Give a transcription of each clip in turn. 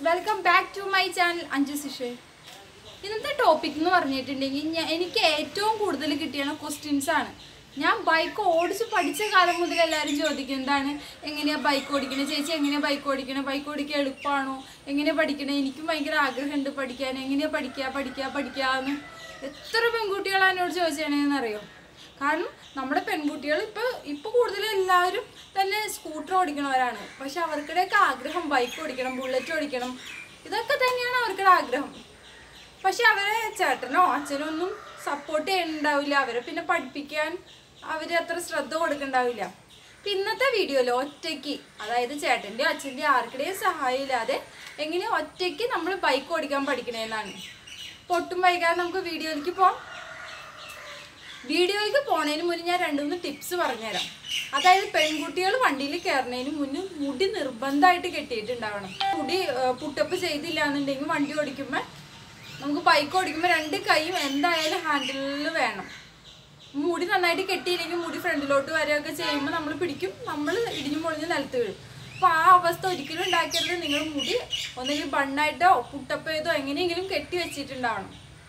Welcome back to my channel Anju സിഷേ ഇന്നത്തെ topic എന്ന് പറഞ്ഞിട്ടുണ്ടെങ്കിൽ ഞാൻ എനിക്ക് ഏറ്റവും കൂടുതൽ കിട്ടിയ ക്വസ്റ്റ്യൻസ് ആണ് ഞാൻ ബൈക്ക് ഓടിച്ച് പഠിച്ച കാലം മുതൽ എല്ലാവരും ചോദിക്കുന്നതാണ് എങ്ങനെയാ ബൈക്ക് ഓടിക്കണേ ചേച്ചി എങ്ങനെയാ ബൈക്ക് ഓടിക്കണേ ബൈക്ക് ഓടിക്കാൻ എളുപ്പമാണോ എങ്ങനെയാ പഠിക്കണേ എനിക്കും ഭയങ്കര ആഗ്രഹമുണ്ട് പഠിക്കാൻ എങ്ങനെയാ പഠിക്കുക പഠിക്കുക പഠിക്കുക എന്ന് എത്ര പെൺകുട്ടികളാണ് എന്നോട് ചോദിച്ചാണെന്ന് അറിയോ കാരണം നമ്മുടെ പെൺകുട്ടികൾ ഇപ്പോൾ ഇപ്പോൾ കൂടുതലും എല്ലാവരും തന്നെ സ്കൂട്ടർ ഓടിക്കണവരാണ് പക്ഷെ അവർക്കിടെയൊക്കെ ആഗ്രഹം ബൈക്ക് ഓടിക്കണം ബുള്ളറ്റ് ഓടിക്കണം ഇതൊക്കെ തന്നെയാണ് അവർക്കുടെ ആഗ്രഹം പക്ഷെ അവരെ ചേട്ടനോ അച്ഛനോ ഒന്നും സപ്പോർട്ട് ചെയ്യുന്നുണ്ടാവില്ല അവരെ പിന്നെ പഠിപ്പിക്കാൻ അവർ അത്ര ശ്രദ്ധ കൊടുക്കണ്ടാവില്ല ഇപ്പം ഇന്നത്തെ വീഡിയോയിൽ ഒറ്റയ്ക്ക് അതായത് ചേട്ടൻ്റെയോ അച്ഛൻ്റെയോ ആർക്കിടെയും സഹായം ഇല്ലാതെ എങ്ങനെ ഒറ്റയ്ക്ക് നമ്മൾ ബൈക്ക് ഓടിക്കാൻ പഠിക്കണേന്നാണ് പൊട്ടും വൈകാതെ നമുക്ക് വീഡിയോയിലേക്ക് പോകാം വീഡിയോയ്ക്ക് പോണതിന് മുന്നേ ഞാൻ രണ്ട് മൂന്ന് ടിപ്സ് പറഞ്ഞുതരാം അതായത് പെൺകുട്ടികൾ വണ്ടിയിൽ കയറുന്നതിന് മുന്നേ മുടി നിർബന്ധമായിട്ട് കെട്ടിയിട്ടുണ്ടാവണം മുടി പുട്ടപ്പ് ചെയ്തില്ല എന്നുണ്ടെങ്കിൽ വണ്ടി ഓടിക്കുമ്പോൾ നമുക്ക് ബൈക്ക് ഓടിക്കുമ്പോൾ രണ്ട് കൈയും എന്തായാലും ഹാൻഡിലിൽ വേണം മുടി നന്നായിട്ട് കെട്ടിയില്ലെങ്കിൽ മുടി ഫ്രണ്ടിലോട്ട് വരികയൊക്കെ ചെയ്യുമ്പോൾ നമ്മൾ പിടിക്കും നമ്മൾ ഇടിഞ്ഞു പൊളിഞ്ഞ് നിലത്ത് വീഴും അപ്പോൾ ആ അവസ്ഥ ഒരിക്കലും ഉണ്ടാക്കരുത് നിങ്ങൾ മുടി ഒന്നെങ്കിൽ ബണ്ണായിട്ടോ പുട്ടപ്പ് ചെയ്തോ എങ്ങനെയെങ്കിലും കെട്ടി വെച്ചിട്ടുണ്ടാവണം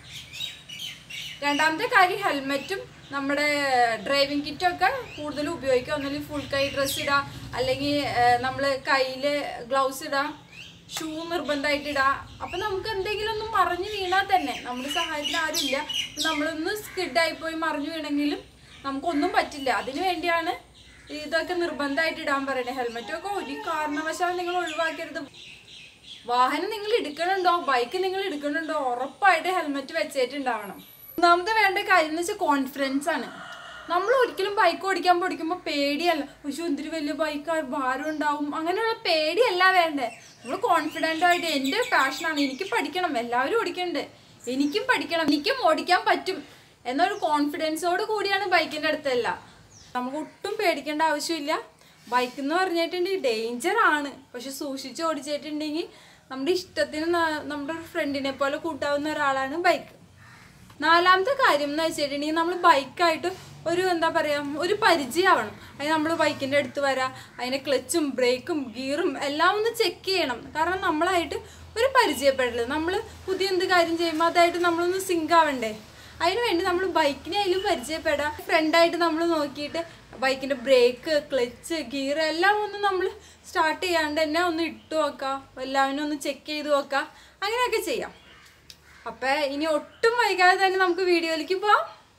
രണ്ടാമത്തെ കാര്യം ഹെൽമെറ്റും നമ്മുടെ ഡ്രൈവിംഗ് കിറ്റും ഒക്കെ കൂടുതലും ഉപയോഗിക്കുക ഒന്നുമില്ലെങ്കിൽ ഫുൾ കൈ ഡ്രസ്സ് ഇടുക അല്ലെങ്കിൽ നമ്മൾ കയ്യിൽ ഗ്ലൗസ് ഇടുക ഷൂ നിർബന്ധമായിട്ട് ഇടുക അപ്പം നമുക്ക് എന്തെങ്കിലും ഒന്ന് മറിഞ്ഞു വീണാൽ തന്നെ നമ്മുടെ സഹായത്തിന് ആരുമില്ല നമ്മളൊന്ന് സ്കിഡായി പോയി മറിഞ്ഞു വീണെങ്കിലും നമുക്കൊന്നും പറ്റില്ല അതിനു വേണ്ടിയാണ് ഇതൊക്കെ നിർബന്ധമായിട്ട് ഇടാൻ പറയുന്നത് ഹെൽമെറ്റൊക്കെ ഒരു കാരണവശാലും നിങ്ങൾ ഒഴിവാക്കരുത് വാഹനം നിങ്ങൾ എടുക്കണുണ്ടോ ബൈക്ക് നിങ്ങൾ എടുക്കണുണ്ടോ ഉറപ്പായിട്ട് ഹെൽമെറ്റ് വെച്ചിട്ടുണ്ടാവണം ഒന്നാമത്തെ വേണ്ട കാര്യം എന്ന് വെച്ചാൽ കോൺഫിഡൻസ് ആണ് നമ്മൾ ഒരിക്കലും ബൈക്ക് ഓടിക്കാൻ പഠിക്കുമ്പോൾ പേടിയല്ല പക്ഷെ എന്തൊരു വലിയ ബൈക്ക് ഭാരം ഉണ്ടാവും അങ്ങനെയുള്ള പേടിയല്ല വേണ്ടേ നമ്മൾ കോൺഫിഡൻ്റ് ആയിട്ട് എൻ്റെ പാഷനാണ് എനിക്ക് പഠിക്കണം എല്ലാവരും ഓടിക്കണ്ടേ എനിക്കും പഠിക്കണം എനിക്കും ഓടിക്കാൻ പറ്റും എന്നൊരു കോൺഫിഡൻസോട് കൂടിയാണ് ബൈക്കിൻ്റെ അടുത്തല്ല നമുക്ക് ഒട്ടും പേടിക്കേണ്ട ആവശ്യമില്ല ബൈക്ക് എന്ന് പറഞ്ഞിട്ടുണ്ടെങ്കിൽ ഡേഞ്ചർ ആണ് പക്ഷെ സൂക്ഷിച്ച് ഓടിച്ചിട്ടുണ്ടെങ്കിൽ നമ്മുടെ ഇഷ്ടത്തിന് ന- നമ്മുടെ ഒരു ഫ്രണ്ടിനെ പോലെ കൂട്ടാവുന്ന ഒരാളാണ് ബൈക്ക് നാലാമത്തെ കാര്യം എന്ന് വെച്ചിട്ടുണ്ടെങ്കിൽ നമ്മൾ ബൈക്കായിട്ട് ഒരു എന്താ പറയുക ഒരു പരിചയമാവണം അതിന് നമ്മൾ ബൈക്കിൻ്റെ അടുത്ത് വരാം അതിൻ്റെ ക്ലച്ചും ബ്രേക്കും ഗിയറും എല്ലാം ഒന്ന് ചെക്ക് ചെയ്യണം കാരണം നമ്മളായിട്ട് ഒരു പരിചയപ്പെടല് നമ്മൾ പുതിയ എന്ത് കാര്യം ചെയ്യുമ്പോൾ അതായിട്ട് നമ്മളൊന്ന് സിങ്ക് ആവണ്ടേ അതിന് വേണ്ടി നമ്മൾ ബൈക്കിനെ അതിലും പരിചയപ്പെടാം ഫ്രണ്ടായിട്ട് നമ്മൾ നോക്കിയിട്ട് ബൈക്കിൻ്റെ ബ്രേക്ക് ക്ലച്ച് ഗിയർ എല്ലാം ഒന്ന് നമ്മൾ സ്റ്റാർട്ട് ചെയ്യാണ്ട് തന്നെ ഒന്ന് ഇട്ട് നോക്കാം എല്ലാവരും ഒന്ന് ചെക്ക് ചെയ്ത് നോക്കാം അങ്ങനെയൊക്കെ ചെയ്യാം അപ്പം ഇനി ഒട്ടും വൈകാതെ തന്നെ നമുക്ക് വീഡിയോയിലേക്ക് പോവാം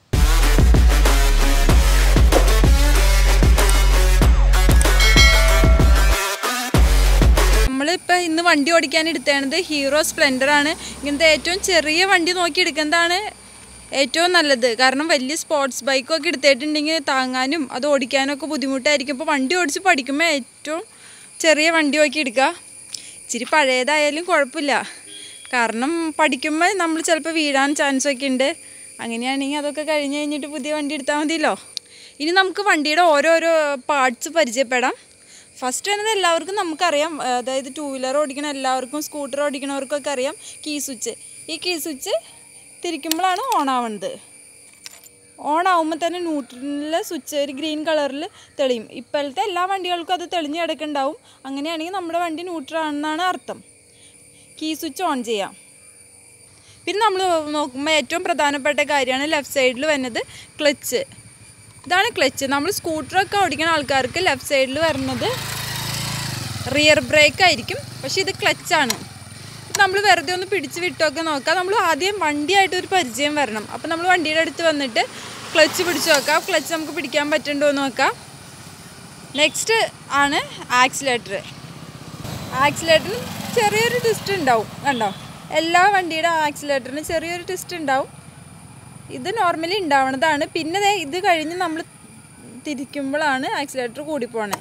നമ്മളിപ്പോൾ ഇന്ന് വണ്ടി ഓടിക്കാൻ എടുത്തേണത് ഹീറോ സ്പ്ലെൻഡർ ആണ് ഇങ്ങനത്തെ ഏറ്റവും ചെറിയ വണ്ടി നോക്കി എടുക്കുന്നതാണ് ഏറ്റവും നല്ലത് കാരണം വലിയ സ്പോർട്സ് ബൈക്കൊക്കെ എടുത്തിട്ടുണ്ടെങ്കിൽ താങ്ങാനും അത് ഓടിക്കാനും ഒക്കെ ബുദ്ധിമുട്ടായിരിക്കും ഇപ്പോൾ വണ്ടി ഓടിച്ച് പഠിക്കുമ്പോൾ ഏറ്റവും ചെറിയ വണ്ടി നോക്കി എടുക്കുക ഇച്ചിരി പഴയതായാലും കുഴപ്പമില്ല കാരണം പഠിക്കുമ്പോൾ നമ്മൾ ചിലപ്പോൾ വീഴാൻ ചാൻസ് ഒക്കെ ഉണ്ട് അങ്ങനെയാണെങ്കിൽ അതൊക്കെ കഴിഞ്ഞ് കഴിഞ്ഞിട്ട് പുതിയ വണ്ടി എടുത്താൽ മതിയല്ലോ ഇനി നമുക്ക് വണ്ടിയുടെ ഓരോരോ പാർട്സ് പരിചയപ്പെടാം ഫസ്റ്റ് വരുന്നത് എല്ലാവർക്കും നമുക്കറിയാം അതായത് ടൂ വീലർ ഓടിക്കണ എല്ലാവർക്കും സ്കൂട്ടർ ഓടിക്കണവർക്കൊക്കെ അറിയാം കീ സ്വിച്ച് ഈ കീ സ്വിച്ച് തിരിക്കുമ്പോഴാണ് ഓൺ ആവുന്നത് ഓൺ ആവുമ്പോൾ തന്നെ ന്യൂട്രലിലെ സ്വിച്ച് ഒരു ഗ്രീൻ കളറിൽ തെളിയും ഇപ്പോഴത്തെ എല്ലാ വണ്ടികൾക്കും അത് തെളിഞ്ഞ് കിടക്കുന്നുണ്ടാവും അങ്ങനെയാണെങ്കിൽ നമ്മുടെ വണ്ടി ന്യൂട്രൽ ആണെന്നാണ് അർത്ഥം കീ സ്വിച്ച് ഓൺ ചെയ്യാം പിന്നെ നമ്മൾ നോക്കുമ്പോൾ ഏറ്റവും പ്രധാനപ്പെട്ട കാര്യമാണ് ലെഫ്റ്റ് സൈഡിൽ വരുന്നത് ക്ലച്ച് ഇതാണ് ക്ലച്ച് നമ്മൾ സ്കൂട്ടറൊക്കെ ഓടിക്കുന്ന ആൾക്കാർക്ക് ലെഫ്റ്റ് സൈഡിൽ വരുന്നത് റിയർ ബ്രേക്ക് ആയിരിക്കും പക്ഷേ ഇത് ക്ലച്ചാണ് നമ്മൾ വെറുതെ ഒന്ന് പിടിച്ച് വിട്ടൊക്കെ നോക്കാം നമ്മൾ ആദ്യം വണ്ടിയായിട്ട് ഒരു പരിചയം വരണം അപ്പോൾ നമ്മൾ വണ്ടിയുടെ അടുത്ത് വന്നിട്ട് ക്ലച്ച് പിടിച്ച് നോക്കാം ക്ലച്ച് നമുക്ക് പിടിക്കാൻ പറ്റുന്നുണ്ടോ എന്ന് നോക്കാം നെക്സ്റ്റ് ആണ് ആക്സിലേറ്റർ ആക്സിലേറ്ററിന് ചെറിയൊരു ട്വിസ്റ്റ് ഉണ്ടാവും കണ്ടോ എല്ലാ വണ്ടിയുടെ ആക്സിലേറ്ററിന് ചെറിയൊരു ട്വിസ്റ്റ് ഉണ്ടാവും ഇത് നോർമലി ഉണ്ടാവണതാണ് പിന്നെ ദേ ഇത് കഴിഞ്ഞ് നമ്മൾ തിരിക്കുമ്പോഴാണ് ആക്സിലേറ്റർ കൂടിപ്പോണേ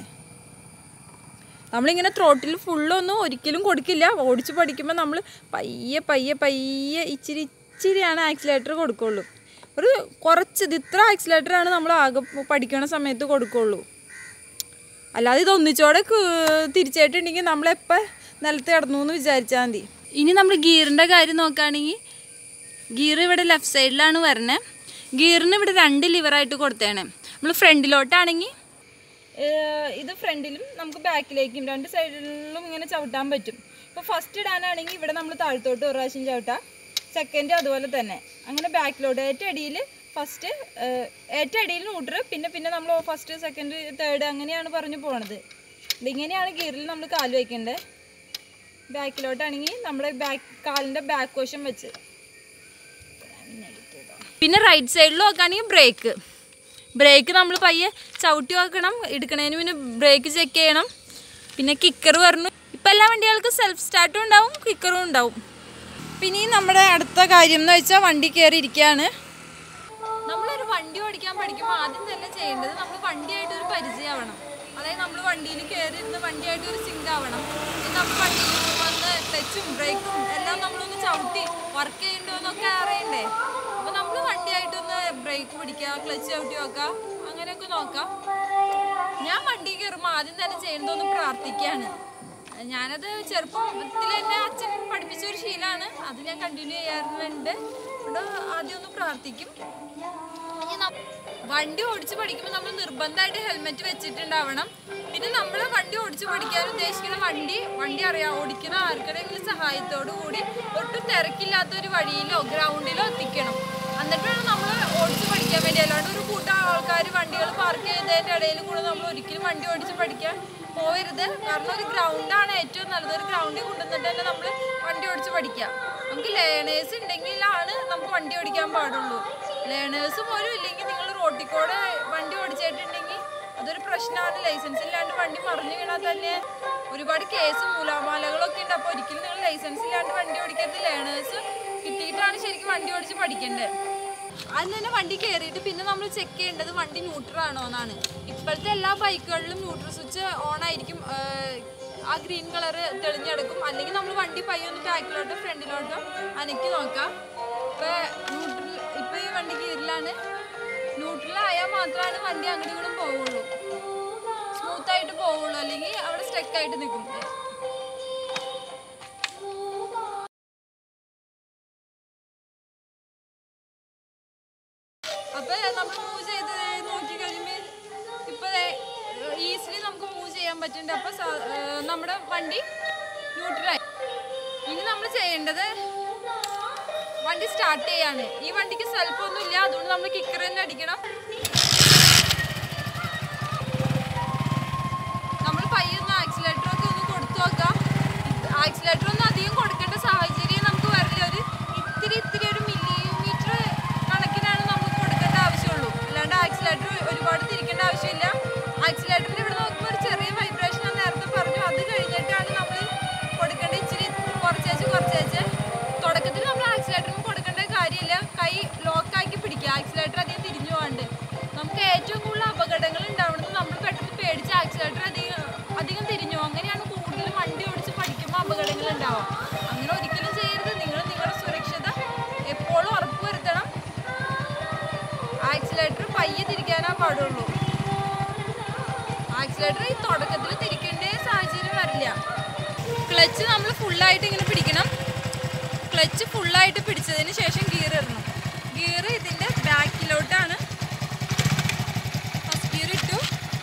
നമ്മളിങ്ങനെ ത്രോട്ടിൽ ഫുള്ളൊന്നും ഒരിക്കലും കൊടുക്കില്ല ഓടിച്ച് പഠിക്കുമ്പോൾ നമ്മൾ പയ്യെ പയ്യെ പയ്യെ ഇച്ചിരി ഇച്ചിരിയാണ് ആക്സിലേറ്റർ കൊടുക്കുള്ളൂ ഒരു കുറച്ച് ഇത് ഇത്ര ആക്സിലേറ്ററാണ് നമ്മൾ ആകെ പഠിക്കണ സമയത്ത് കൊടുക്കുള്ളൂ അല്ലാതെ ഇത് ഒന്നിച്ചോടെ ക്- തിരിച്ചിട്ടുണ്ടെങ്കിൽ നമ്മളെപ്പോൾ നിലത്ത് കിടന്നു എന്ന് വിചാരിച്ചാൽ മതി ഇനി നമ്മൾ ഗിയറിൻ്റെ കാര്യം നോക്കുകയാണെങ്കിൽ ഗിയർ ഇവിടെ ലെഫ്റ്റ് സൈഡിലാണ് വരണേ ഗിയറിന് ഇവിടെ രണ്ട് ലിവറായിട്ട് കൊടുത്തേണ് നമ്മൾ ഫ്രണ്ടിലോട്ടാണെങ്കിൽ ഇത് ഫ്രണ്ടിലും നമുക്ക് ബാക്കിലേക്കും രണ്ട് സൈഡിലും ഇങ്ങനെ ചവിട്ടാൻ പറ്റും ഇപ്പോൾ ഫസ്റ്റ് ഇടാനാണെങ്കിൽ ഇവിടെ നമ്മൾ താഴത്തോട്ട് ഒരു പ്രാവശ്യം ചവിട്ടാം സെക്കൻഡ് അതുപോലെ തന്നെ അങ്ങനെ ബാക്കിലോട്ട് ഏറ്റവും അടിയിൽ ഫസ്റ്റ് ഏറ്റവും അടിയിൽ ന്യൂട്രൽ പിന്നെ പിന്നെ നമ്മൾ ഫസ്റ്റ് സെക്കൻഡ് തേർഡ് അങ്ങനെയാണ് പറഞ്ഞു പോണത് ഇതിങ്ങനെയാണ് ഗിയറിൽ നമ്മൾ കാല് വയ്ക്കേണ്ടത് ബാക്കിലോട്ടാണെങ്കിൽ നമ്മുടെ ബാക്ക് കാലിൻ്റെ ബാക്ക് വശം വെച്ച് പിന്നെ റൈറ്റ് സൈഡിൽ നോക്കുകയാണെങ്കിൽ ബ്രേക്ക് ബ്രേക്ക് നമ്മൾ പയ്യെ ചവിട്ടി വെക്കണം എടുക്കണതിന് പിന്നെ ബ്രേക്ക് ചെക്ക് ചെയ്യണം പിന്നെ കിക്കർ പറഞ്ഞു ഇപ്പം എല്ലാ വണ്ടികൾക്കും സെൽഫ് സ്റ്റാർട്ടും ഉണ്ടാവും കിക്കറും ഉണ്ടാവും പിന്നെ ഈ നമ്മുടെ അടുത്ത കാര്യം എന്ന് വെച്ചാൽ വണ്ടി കയറി ഇരിക്കുകയാണ് നമ്മളൊരു വണ്ടി ഓടിക്കാൻ പഠിക്കുമ്പോൾ ആദ്യം തന്നെ ചെയ്യേണ്ടത് നമ്മൾ വണ്ടിയായിട്ട് ഒരു പരിചയമാവണം അതായത് നമ്മൾ വണ്ടിയിൽ കയറി ഇരുന്ന് വണ്ടിയായിട്ട് ഒരു സിങ്ക് ആവണം പിന്നെ നമ്മൾ വണ്ടിയിൽ വന്ന് ടച്ചും ബ്രേക്കും എല്ലാം നമ്മളൊന്ന് ചവിട്ടി വർക്ക് ചെയ്യണ്ടോ എന്നൊക്കെ അറിയണ്ടേ അപ്പോൾ നമ്മൾ വണ്ടിയായിട്ടൊന്ന് ബ്രേക്ക് പിടിക്കുക ക്ലച്ച് ചവിട്ടി വെക്കുക അങ്ങനെയൊക്കെ നോക്കാം ഞാൻ വണ്ടി കയറുമ്പോൾ ആദ്യം തന്നെ ചെയ്യുന്നതൊന്ന് പ്രാർത്ഥിക്കുകയാണ് ഞാനത് ചെറുപ്പത്തിൽ എന്നെ അച്ഛൻ പഠിപ്പിച്ച ഒരു ശീലമാണ് അത് ഞാൻ കണ്ടിന്യൂ ചെയ്യാറുണ്ട് അതുകൊണ്ട് ആദ്യം ഒന്ന് പ്രാർത്ഥിക്കും ഇനി നം- വണ്ടി ഓടിച്ച് പഠിക്കുമ്പോൾ നമ്മൾ നിർബന്ധമായിട്ട് ഹെൽമെറ്റ് വെച്ചിട്ടുണ്ടാവണം പിന്നെ നമ്മൾ വണ്ടി ഓടിച്ച് പഠിക്കാൻ ഉദ്ദേശിക്കുന്ന വണ്ടി വണ്ടി അറിയാം ഓടിക്കുന്ന ആർക്കെങ്കിലും സഹായത്തോടു കൂടി ഒട്ടും തിരക്കില്ലാത്ത ഒരു വഴിയിലോ ഗ്രൗണ്ടിലോ എത്തിക്കണം എന്നിട്ട് വേണം നമ്മൾ ഓടിച്ച് പഠിക്കാൻ വേണ്ടി അല്ലാണ്ട് ഒരു കൂട്ടം ആൾക്കാർ വണ്ടികൾ പാർക്ക് ചെയ്തതിൻ്റെ ഇടയിൽ കൂടെ നമ്മൾ ഒരിക്കലും വണ്ടി ഓടിച്ച് പഠിക്കാൻ പോകരുത് കാരണം ഒരു ഗ്രൗണ്ടാണ് ഏറ്റവും നല്ലത് ഒരു ഗ്രൗണ്ടിൽ കൊണ്ടുവന്നിട്ട് തന്നെ നമ്മൾ വണ്ടി ഓടിച്ച് പഠിക്കുക നമുക്ക് ലേണേഴ്സ് ഉണ്ടെങ്കിലാണ് നമുക്ക് വണ്ടി ഓടിക്കാൻ പാടുള്ളൂ ലേണേഴ്സ് പോലും ഇല്ലെങ്കിൽ നിങ്ങൾ റോട്ടിൽ കൂടെ വണ്ടി ഓടിച്ചിട്ടുണ്ടെങ്കിൽ അതൊരു പ്രശ്നമാണ് ലൈസൻസ് ഇല്ലാണ്ട് വണ്ടി മറിഞ്ഞു വീണാൽ തന്നെ ഒരുപാട് കേസും മൂലാമാലകളൊക്കെ ഉണ്ട് അപ്പോൾ ഒരിക്കലും നിങ്ങൾ ലൈസൻസ് ഇല്ലാണ്ട് വണ്ടി ഓടിക്കരുത് ലേണേഴ്സ് കിട്ടിയിട്ടാണ് ശരിക്കും വണ്ടി ഓടിച്ച് പഠിക്കേണ്ടത് അതിന് തന്നെ വണ്ടി കയറിയിട്ട് പിന്നെ നമ്മൾ ചെക്ക് ചെയ്യേണ്ടത് വണ്ടി ന്യൂട്രൽ ആണോ എന്നാണ് ഇപ്പോഴത്തെ എല്ലാ ബൈക്കുകളിലും ന്യൂട്രൽ സ്വിച്ച് ഓൺ ആയിരിക്കും ഏഹ് ആ ഗ്രീൻ കളർ തെളിഞ്ഞെടുക്കും അല്ലെങ്കിൽ നമ്മൾ വണ്ടി പയ്യെ ഒന്ന് ബാക്കിലോട്ടോ ഫ്രണ്ടിലോട്ടോ അനക്കി നോക്കാം ഇപ്പൊ ന്യൂട്രൽ ഇപ്പൊ ഈ വണ്ടി ഗിയറിലാണ് ന്യൂട്രൽ ആയാൽ മാത്രമാണ് വണ്ടി അങ്ങോട്ടും ഇങ്ങോട്ടും പോവുള്ളൂ സ്മൂത്ത് ആയിട്ട് പോവുള്ളൂ അല്ലെങ്കിൽ അവിടെ സ്റ്റക്ക് ആയിട്ട് നിൽക്കും അപ്പൊ നമ്മൾ മൂവ് ചെയ്ത് നോക്കി കഴിയുമ്പോൾ ഇപ്പൊ ഈസിലി നമുക്ക് മൂവ് ചെയ്യാൻ പറ്റുന്നുണ്ട് അപ്പൊ സ- ഏർ നമ്മുടെ വണ്ടി ന്യൂട്രലായി ഇനി നമ്മൾ ചെയ്യേണ്ടത് വണ്ടി സ്റ്റാർട്ട് ചെയ്യാണ് ഈ വണ്ടിക്ക് സെൽഫ് ഒന്നും ഇല്ല അതുകൊണ്ട് നമ്മൾ കിക്കർ തന്നെ അടിക്കണം നമ്മൾ പയ്യൊന്ന് ആക്സിലേറ്റർ ഒക്കെ ഒന്ന് കൊടുത്തു നോക്കാം ആക്സിലേറ്റർ ഒന്നും അധികം കൊടുക്കേണ്ട സാഹചര്യം നമുക്ക് വരില്ല ഒരു ഇത്തിരി ഇത്തിരി ഒരു മില്ലിമീറ്റർ കണക്കിനാണ് നമുക്ക് കൊടുക്കേണ്ട ആവശ്യമുള്ളൂ അല്ലാണ്ട് ആക്സിലേറ്റർ ഒരുപാട് തിരിക്കേണ്ട ആവശ്യമില്ല ആക്സിലേറ്ററിന്റെ ഇവിടെ നോക്കുമ്പോൾ ഒരു ചെറിയ വൈബ്രേഷൻ ഞാൻ നേരത്തെ പറഞ്ഞു അത് കഴിഞ്ഞിട്ടാണ് നമ്മൾ കൊടുക്കേണ്ട ഇച്ചിരി കുറച്ചേച്ച് കുറച്ചേച്ച് തുടക്കത്തിൽ നമ്മൾ ആക്സിലേറ്ററിന് കൊടുക്കേണ്ട കാര്യമില്ല കൈ ലോക്കാക്കി പിടിക്കുക ആക്സിലേറ്റർ അധികം തിരിഞ്ഞു പോകാണ്ട് നമുക്ക് ഏറ്റവും കൂടുതൽ അപകടങ്ങൾ ഉണ്ടാവുന്നത് നമ്മൾ പെട്ടെന്ന് പേടിച്ച് ആക്സിലേറ്റർ അധികം അധികം തിരിഞ്ഞു പോകും. അങ്ങനെയാണ് കൂടുതൽ വണ്ടി ഓടിച്ച് പഠിക്കുമ്പോൾ അപകടങ്ങൾ ഉണ്ടാവുക അങ്ങനെ ഒരിക്കലും ചെയ്യരുത് നിങ്ങൾ നിങ്ങളുടെ സുരക്ഷത എപ്പോഴും ഉറപ്പുവരുത്തണം ആക്സിലേറ്റർ പയ്യെ തിരിക്കാനാ പാടുള്ളൂ ആക്സിലേറ്റർ ഈ തുടക്കത്തിൽ തിരിക്കേണ്ട സാഹചര്യം വരില്ല ക്ലച്ച് നമ്മൾ ഫുള്ളായിട്ട് ഇങ്ങനെ പിടിക്കണം ക്ലച്ച് ഫുള്ളായിട്ട് പിടിച്ചതിന് ശേഷം ഗിയർ ഇടണം ഗിയർ ഇതിൻ്റെ ബാക്കിലോട്ടാണ് ഫസ്റ്റ് ഗിയർ ഇട്ടു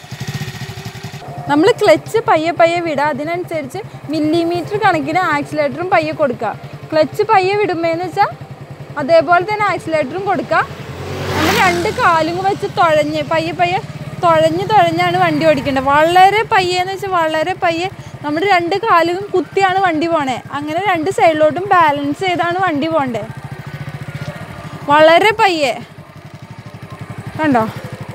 നമ്മൾ ക്ലച്ച് പയ്യെ പയ്യെ വിടുക അതിനനുസരിച്ച് മില്ലിമീറ്റർ കണക്കിന് ആക്സിലേറ്ററും പയ്യെ കൊടുക്കുക ക്ലച്ച് പയ്യെ വിടുമ്പോഴെന്ന് വെച്ചാൽ അതേപോലെ തന്നെ ആക്സിലേറ്ററും കൊടുക്കുക നമ്മൾ രണ്ട് കാലും വെച്ച് തുഴഞ്ഞ് പയ്യെ പയ്യെ തുഴഞ്ഞ് തുഴഞ്ഞാണ് വണ്ടി ഓടിക്കേണ്ടത് വളരെ പയ്യെന്ന് വെച്ചാൽ വളരെ പയ്യെ നമ്മുടെ രണ്ട് കാലും കുത്തിയാണ് വണ്ടി പോണേ അങ്ങനെ രണ്ട് സൈഡിലോട്ടും ബാലൻസ് ചെയ്താണ് വണ്ടി പോണ്ടേ വളരെ പയ്യെ കണ്ടോ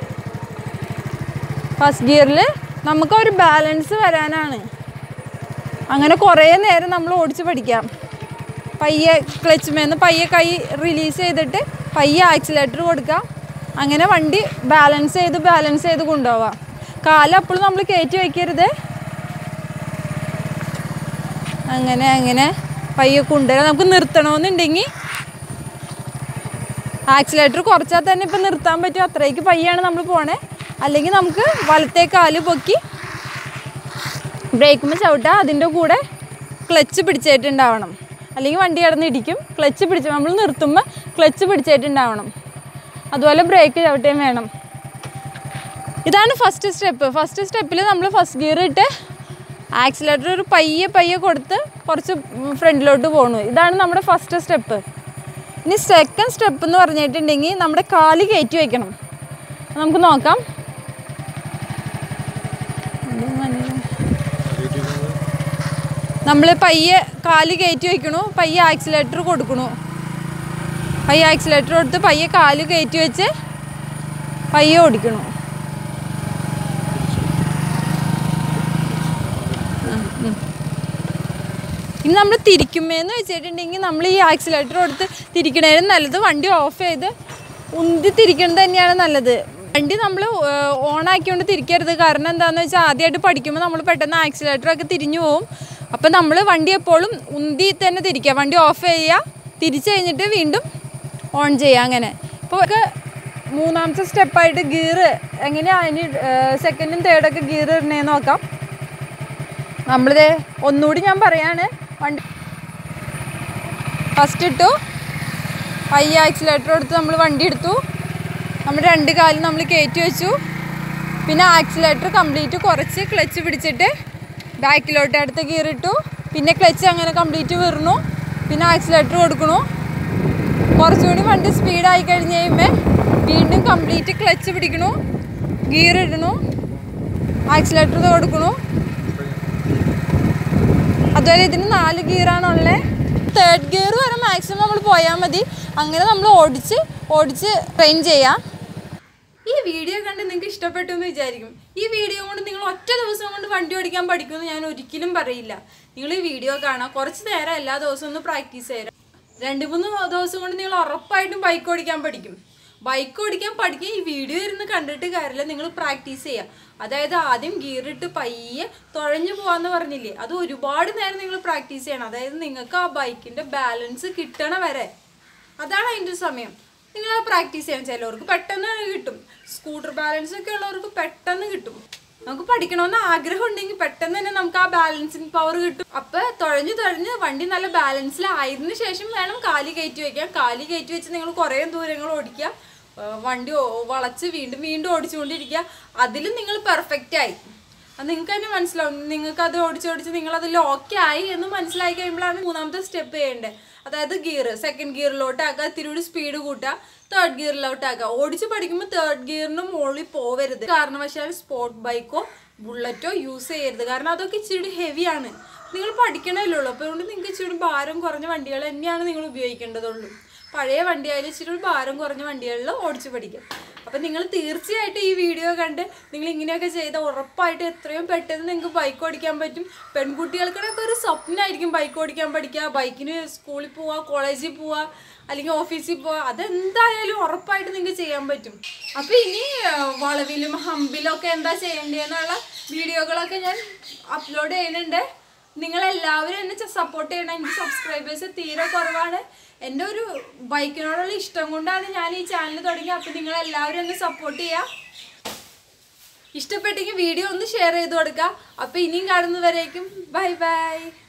ഫസ്റ്റ് ഗിയറിൽ നമുക്ക് ഒരു ബാലൻസ് വരാനാണ് അങ്ങനെ കുറേ നേരം നമ്മൾ ഓടിച്ച് പഠിക്കാം പയ്യെ ക്ലച്ച് മേന്ന് പയ്യെ കൈ റിലീസ് ചെയ്തിട്ട് പയ്യെ ആക്സിലേറ്റർ കൊടുക്കുക അങ്ങനെ വണ്ടി ബാലൻസ് ചെയ്ത് ബാലൻസ് ചെയ്ത് കൊണ്ടുപോവാം കാലം അപ്പോഴും നമ്മൾ കയറ്റി വയ്ക്കരുത് അങ്ങനെ അങ്ങനെ പയ്യെ കൊണ്ടുവരാം നമുക്ക് നിർത്തണമെന്നുണ്ടെങ്കിൽ ആക്സിലേറ്റർ കുറച്ചാൽ തന്നെ ഇപ്പം നിർത്താൻ പറ്റും അത്രയ്ക്ക് പയ്യാണ് നമ്മൾ പോണേ അല്ലെങ്കിൽ നമുക്ക് വലത്തെ കാല് പൊക്കി ബ്രേക്കുമ്പോൾ ചവിട്ടുക അതിൻ്റെ കൂടെ ക്ലച്ച് പിടിച്ചിട്ടുണ്ടാവണം അല്ലെങ്കിൽ വണ്ടി കിടന്ന് ഇടിക്കും ക്ലച്ച് പിടിച്ച് നമ്മൾ നിർത്തുമ്പോൾ ക്ലച്ച് പിടിച്ചിട്ടുണ്ടാവണം അതുപോലെ ബ്രേക്ക് ചവിട്ടുകയും വേണം ഇതാണ് ഫസ്റ്റ് സ്റ്റെപ്പ് ഫസ്റ്റ് സ്റ്റെപ്പിൽ നമ്മൾ ഫസ്റ്റ് ഗിയർ ഇട്ട് ആക്സിലേറ്റർ ഒരു പയ്യെ പയ്യെ കൊടുത്ത് കുറച്ച് ഫ്രണ്ടിലോട്ട് പോകണു ഇതാണ് നമ്മുടെ ഫസ്റ്റ് സ്റ്റെപ്പ് ഇനി സെക്കൻഡ് സ്റ്റെപ്പ് എന്ന് പറഞ്ഞിട്ടുണ്ടെങ്കിൽ നമ്മുടെ കാല് കയറ്റി വയ്ക്കണം നമുക്ക് നോക്കാം നമ്മൾ പയ്യെ കാല് കയറ്റി വയ്ക്കണു പയ്യെ ആക്സിലേറ്റർ കൊടുക്കണു പയ്യെ ആക്സിലേറ്റർ കൊടുത്ത് പയ്യെ കാല് കയറ്റി വെച്ച് പയ്യെ ഓടിക്കണു ഇനി നമ്മൾ തിരിക്കുമേന്ന് വെച്ചിട്ടുണ്ടെങ്കിൽ നമ്മൾ ഈ ആക്സിലേറ്റർ കൊടുത്ത് തിരിക്കണേലും നല്ലത് വണ്ടി ഓഫ് ചെയ്ത് ഉന്തി തിരിക്കണത് തന്നെയാണ് നല്ലത് വണ്ടി നമ്മൾ ഓൺ ആക്കിക്കൊണ്ട് തിരിക്കരുത് കാരണം എന്താണെന്ന് വെച്ചാൽ ആദ്യമായിട്ട് പഠിക്കുമ്പോൾ നമ്മൾ പെട്ടെന്ന് ആക്സിലേറ്റർ ഒക്കെ തിരിഞ്ഞു പോകും അപ്പം നമ്മൾ വണ്ടി എപ്പോഴും ഉന്തി തന്നെ തിരിക്കുക വണ്ടി ഓഫ് ചെയ്യുക തിരിച്ചു കഴിഞ്ഞിട്ട് വീണ്ടും ഓൺ ചെയ്യുക അങ്ങനെ ഇപ്പോൾ ഒക്കെ മൂന്നാമത്തെ സ്റ്റെപ്പായിട്ട് ഗിയർ എങ്ങനെയാണ് അതിന് സെക്കൻഡും തേർഡൊക്കെ ഗിയർ ഇടണേന്ന് നോക്കാം നമ്മളിത് ഒന്നുകൂടി ഞാൻ പറയാണ് വണ്ടി ഫസ്റ്റ് ഇട്ടു പയ്യ ആക്സിലേറ്റർ എടുത്ത് നമ്മൾ വണ്ടി എടുത്തു നമ്മൾ രണ്ട് കാലും നമ്മൾ കയറ്റി വെച്ചു പിന്നെ ആക്സിലേറ്റർ കംപ്ലീറ്റ് കുറച്ച് ക്ലച്ച് പിടിച്ചിട്ട് ബാക്കിലോട്ട് അടുത്ത് കീറിട്ടു പിന്നെ ക്ലച്ച് അങ്ങനെ കംപ്ലീറ്റ് വീർന്നു പിന്നെ ആക്സിലേറ്റർ കൊടുക്കണു കുറച്ചുകൂടി വണ്ടി സ്പീഡായി കഴിഞ്ഞ് കഴിയുമ്പോൾ വീണ്ടും കംപ്ലീറ്റ് ക്ലച്ച് പിടിക്കണു ഗിയർ ഇടണു ആക്സിലേറ്റർ കൊടുക്കണു അതുപോലെ ഇതിന് നാല് ഗിയറാണുള്ളത് തേർഡ് ഗിയർ വരെ മാക്സിമം നമ്മൾ പോയാൽ മതി അങ്ങനെ നമ്മൾ ഓടിച്ച് ഓടിച്ച് ട്രെയിൻ ചെയ്യാം ഈ വീഡിയോ കണ്ട് നിങ്ങൾക്ക് ഇഷ്ടപ്പെട്ടു എന്ന് വിചാരിക്കും ഈ വീഡിയോ കൊണ്ട് നിങ്ങൾ ഒറ്റ ദിവസം കൊണ്ട് വണ്ടി ഓടിക്കാൻ പഠിക്കുമെന്ന് ഞാൻ ഒരിക്കലും പറയില്ല നിങ്ങൾ ഈ വീഡിയോ കാണാം കുറച്ച് നേരം എല്ലാ ദിവസവും ഒന്ന് പ്രാക്ടീസ് ചെയ്യാം രണ്ട് മൂന്ന് ദിവസം കൊണ്ട് നിങ്ങൾ ഉറപ്പായിട്ടും ബൈക്ക് ഓടിക്കാൻ പഠിക്കും ബൈക്ക് ഓടിക്കാൻ പഠിക്കാൻ ഈ വീഡിയോ ഇരുന്ന് കണ്ടിട്ട് കാര്യമില്ല നിങ്ങൾ പ്രാക്ടീസ് ചെയ്യുക അതായത് ആദ്യം ഗിയറിട്ട് പയ്യെ തുഴഞ്ഞു പോവാന്ന് പറഞ്ഞില്ലേ അത് ഒരുപാട് നേരം നിങ്ങൾ പ്രാക്ടീസ് ചെയ്യണം അതായത് നിങ്ങൾക്ക് ആ ബൈക്കിന്റെ ബാലൻസ് കിട്ടണ വരെ അതാണ് അതിൻ്റെ സമയം നിങ്ങൾ ആ പ്രാക്ടീസ് ചെയ്യാൻ ചിലവർക്ക് പെട്ടെന്ന് കിട്ടും സ്കൂട്ടർ ബാലൻസ് ഒക്കെ ഉള്ളവർക്ക് പെട്ടെന്ന് കിട്ടും നമുക്ക് പഠിക്കണമെന്ന് ആഗ്രഹം ഉണ്ടെങ്കിൽ പെട്ടെന്ന് തന്നെ നമുക്ക് ആ ബാലൻസിങ് പവർ കിട്ടും അപ്പൊ തുഴഞ്ഞു തുഴഞ്ഞ് വണ്ടി നല്ല ബാലൻസിലായതിനു ശേഷം വേണം കാലി കയറ്റി വെക്കാൻ കാലി കയറ്റി വെച്ച് നിങ്ങൾ കുറേ ദൂരങ്ങൾ ഓടിക്കുക ആ, വണ്ടി ഓ- വളച്ച് വീണ്ടും വീണ്ടും ഓടിച്ചുകൊണ്ടിരിക്കുക അതിലും നിങ്ങൾ പെർഫെക്റ്റ് ആയി അത് നിങ്ങൾക്ക് തന്നെ മനസ്സിലാവും നിങ്ങൾക്ക് അത് ഓടിച്ചോടിച്ച് നിങ്ങൾ അതിൽ ഓക്കെ ആയി എന്ന് മനസ്സിലായി കഴിയുമ്പോഴാണ് മൂന്നാമത്തെ സ്റ്റെപ്പ് ചെയ്യേണ്ടത് അതായത് ഗിയർ സെക്കൻഡ് ഗിയറിലോട്ടാക്കുക ഇത്തിരി സ്പീഡ് കൂട്ടുക തേർഡ് ഗിയറിലോട്ടാക്കുക ഓടിച്ച് പഠിക്കുമ്പോൾ തേർഡ് ഗിയറിന് മുകളിൽ പോവരുത് കാരണവശാൽ സ്പോർട്ട് ബൈക്കോ ബുള്ളറ്റോ യൂസ് ചെയ്യരുത് കാരണം അതൊക്കെ ഇച്ചിരി ഹെവിയാണ് നിങ്ങൾ പഠിക്കണമല്ലോ അപ്പോൾ അതുകൊണ്ട് നിങ്ങൾക്ക് ഇച്ചിരി ഭാരം കുറഞ്ഞ വണ്ടികൾ തന്നെയാണ് നിങ്ങൾ ഉപയോഗിക്കേണ്ടതുള്ളൂ പഴയ വണ്ടിയായാലും ഇച്ചിരി ഒരു ഭാരം കുറഞ്ഞ വണ്ടികളിൽ ഓടിച്ച് പഠിക്കാം അപ്പം നിങ്ങൾ തീർച്ചയായിട്ടും ഈ വീഡിയോ കണ്ട് നിങ്ങൾ ഇങ്ങനെയൊക്കെ ചെയ്താൽ ഉറപ്പായിട്ട് എത്രയും പെട്ടെന്ന് നിങ്ങൾക്ക് ബൈക്ക് ഓടിക്കാൻ പറ്റും പെൺകുട്ടികൾക്കൊക്കെ ഒരു സ്വപ്നമായിരിക്കും ബൈക്ക് ഓടിക്കാൻ പഠിക്കുക ബൈക്കിന് സ്കൂളിൽ പോവുക കോളേജിൽ പോവുക അല്ലെങ്കിൽ ഓഫീസിൽ പോവുക അതെന്തായാലും ഉറപ്പായിട്ട് നിങ്ങൾക്ക് ചെയ്യാൻ പറ്റും അപ്പം ഇനി ആ, വളവിലും ഹമ്പിലും ഒക്കെ എന്താ ചെയ്യേണ്ടതെന്നുള്ള വീഡിയോകളൊക്കെ ഞാൻ അപ്ലോഡ് ചെയ്യുന്നുണ്ട് നിങ്ങൾ എല്ലാവരും എന്നെ സപ്പോർട്ട് ചെയ്യണം എനിക്ക് സബ്സ്ക്രൈബേഴ്സ് തീരെ കുറവാണ് എൻ്റെ ഒരു ബൈക്കിനോടുള്ള ഇഷ്ടം കൊണ്ടാണ് ഞാൻ ഈ ചാനൽ തുടങ്ങി അപ്പം നിങ്ങൾ എല്ലാവരും എന്നെ സപ്പോർട്ട് ചെയ്യുക ഇഷ്ടപ്പെട്ടെങ്കിൽ വീഡിയോ ഒന്ന് ഷെയർ ചെയ്ത് കൊടുക്കുക അപ്പം ഇനിയും കാണുന്നവരേക്കും ബൈ ബൈ